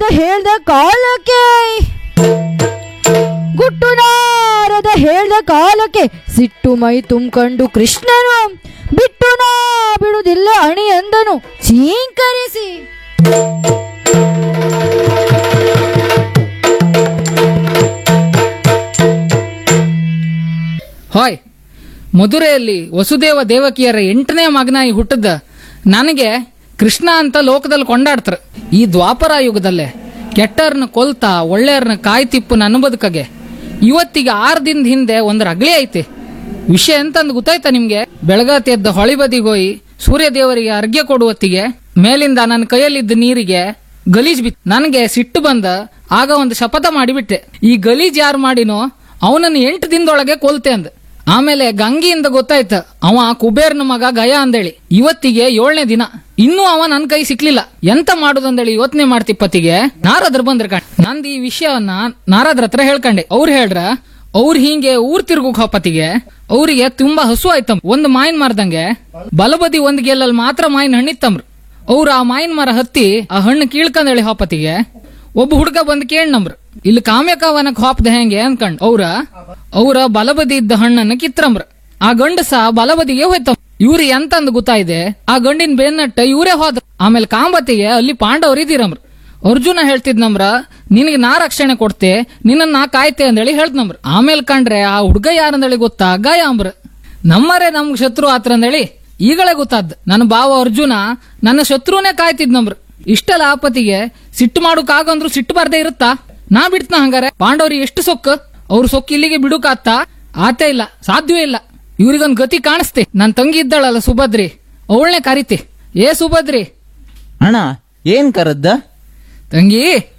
ನಾರದ ಹೇಳ್ದ ಕಾಲಕ್ಕೆ ಗುಟ್ಟು ನಾರದ ಹೇಳ್ದ ಕಾಲಕ್ಕೆ ಸಿಟ್ಟು ಮೈ ತುಂಬ್ಕೊಂಡು ಕೃಷ್ಣನು ಬಿಟ್ಟು ನಾ ಬಿಡುವುದಿಲ್ಲ ಅಣಿ ಅಂದನು ಚೀಂಕರಿಸಿ ಹಾಯ್ ಮಧುರೆಯಲ್ಲಿ ವಸುದೇವ ದೇವಕಿಯರ ಎಂಟನೇ ಮಗನಾಗಿ ಹುಟ್ಟದ ನನಗೆ ಕೃಷ್ಣ ಅಂತ ಲೋಕದಲ್ಲಿ ಕೊಂಡಾಡ್ತಾರ ಈ ದ್ವಾಪರ ಯುಗದಲ್ಲೇ ಕೆಟ್ಟರ್ನ ಕೊಲ್ತಾ ಒಳ್ಳೆಯರ್ನ ಕಾಯ್ತಿಪ್ಪು ನನ್ನ ಬದುಕಗೆ ಇವತ್ತಿಗೆ ಆರು ದಿನದ ಹಿಂದೆ ಒಂದು ರಗಳಿ ಐತೆ ವಿಷಯ ಎಂತಂದು ಗೊತ್ತಾಯ್ತಾ ನಿಮ್ಗೆ ಬೆಳಗಾತಿ ಎದ್ದ ಹೊಳಿ ಬದಿಗೆ ಹೋಗಿ ಸೂರ್ಯ ದೇವರಿಗೆ ಅರ್ಘ್ಯ ಕೊಡುವತ್ತಿಗೆ ಮೇಲಿಂದ ನನ್ನ ಕೈಯಲ್ಲಿದ್ದ ನೀರಿಗೆ ಗಲೀಜ್ ಬಿತ್ತು ನನಗೆ ಸಿಟ್ಟು ಬಂದ ಆಗ ಒಂದು ಶಪಥ ಮಾಡಿಬಿಟ್ಟೆ ಈ ಗಲೀಜ್ ಯಾರು ಮಾಡಿನೋ ಅವನನ್ನು ಎಂಟು ದಿನದೊಳಗೆ ಕೊಲ್ತೆ ಅಂದ ಆಮೇಲೆ ಗಂಗಿಯಿಂದ ಗೊತ್ತಾಯ್ತ ಅವ ಕುಬೇರ್ನ ಮಗ ಗಯ ಅಂದೇಳಿ ಇವತ್ತಿಗೆ ಏಳನೇ ದಿನ ಇನ್ನೂ ಅವ ನನ್ ಕೈ ಸಿಕ್ಲಿಲ್ಲ ಎಂತ ಮಾಡುದಂದೇಳಿ ಯೋಚನೆ ಮಾಡ್ತಿಪ್ಪತ್ತಿಗೆ ನಾರದ್ರ ಬಂದ್ರ ಕಣ್ ನಂದು ಈ ವಿಷಯವನ್ನ ನಾರದ್ರ ಹತ್ರ ಹೇಳ್ಕಂಡೆ ಅವ್ರು ಹೇಳ್ರ ಅವ್ರು ಹಿಂಗೆ ಊರ್ ತಿರುಗಕ್ ಹೋಪತ್ತಿಗೆ ಅವ್ರಿಗೆ ತುಂಬಾ ಹಸು ಆಯ್ತಮ್ ಒಂದ್ ಮಾಯಿನ ಮರದಂಗೆ ಬಲಬದಿ ಒಂದ್ ಗೆಲ್ಲಲ್ಲಿ ಮಾತ್ರ ಮಾಯಿನ ಹಣ್ಣಿತ್ತಮ್ರ ಅವ್ರು ಆ ಮಾಯಿನ ಮರ ಹತ್ತಿ ಆ ಹಣ್ಣು ಕೀಳ್ಕಂದೇಳಿ ಹೋಪತ್ತಿಗೆ ಒಬ್ಬ ಹುಡುಗ ಬಂದ್ ಕೇಳ್ನಮ್ರ ಇಲ್ಲಿ ಕಾಮ್ಯಕವನಕ್ ಹಾಪ್ದ ಹೆಂಗೆ ಅನ್ಕಂಡ್ ಅವ್ರ ಅವ್ರ ಬಲಬದಿ ಇದ್ದ ಹಣ್ಣನ್ನ ಕಿತ್ರಮ್ರ ಆ ಗಂಡಸ ಬಲಬದಿಗೆ ಹೋಯ್ತಮ್ ಇವ್ರು ಎಂತಂದ್ ಗೊತ್ತಾಯ್ದೆ ಆ ಗಂಡಿನ ಬೆನ್ನಟ್ಟ ಇವರೇ ಹೋದ ಆಮೇಲೆ ಕಾಂಬತ್ತಿಗೆ ಅಲ್ಲಿ ಪಾಂಡವ್ರು ಇದ್ದೀರಮ್ರ ಅರ್ಜುನ ಹೇಳ್ತಿದ್ನಮ್ರ ನಿನಗೆ ನಾ ರಕ್ಷಣೆ ಕೊಡ್ತೆ ನಿನ್ನ ನಾ ಕಾಯ್ತೆ ಅಂದೇಳಿ ಹೇಳ್ತನಮ್ರ ಆಮೇಲೆ ಕಂಡ್ರೆ ಆ ಹುಡ್ಗ ಯಾರಂದೇಳಿ ಗೊತ್ತಾ ಗಾಯ ಅಂಬ್ರ ನಮ್ಮರೇ ನಮ್ಗ್ ಶತ್ರು ಆತ್ರ ಅಂದೇಳಿ ಈಗಳೇ ಗೊತ್ತಾದ್ ನನ್ನ ಭಾವ ಅರ್ಜುನ ನನ್ನ ಶತ್ರುನೇ ಕಾಯ್ತಿದ್ನಮ್ರ ಇಷ್ಟೆಲ್ಲ ಆಪತ್ತಿಗೆ ಸಿಟ್ಟು ಮಾಡೋಕಾಗಂದ್ರು ಸಿಟ್ಟು ಬರ್ದೇ ಇರುತ್ತಾ ನಾ ಬಿಡ್ತನ ಹಂಗಾರೆ ಪಾಂಡವ್ರಿಗೆ ಎಷ್ಟು ಸೊಕ್ಕ ಅವ್ರ ಸೊಕ್ಕ ಇಲ್ಲಿಗೆ ಬಿಡುಕಾತ್ತ ಆತೇ ಇಲ್ಲ ಸಾಧ್ಯವೇ ಇಲ್ಲ ಇವ್ರಿಗೊಂದ್ ಗತಿ ಕಾಣಿಸ್ತೆ ನನ್ ತಂಗಿ ಇದ್ದಾಳಲ್ಲ ಸುಭದ್ರಿ ಅವಳನೆ ಕರಿತೆ ಏ ಸುಭದ್ರಿ ಅಣ್ಣ ಏನ್ ಕರದ್ದ ತಂಗಿ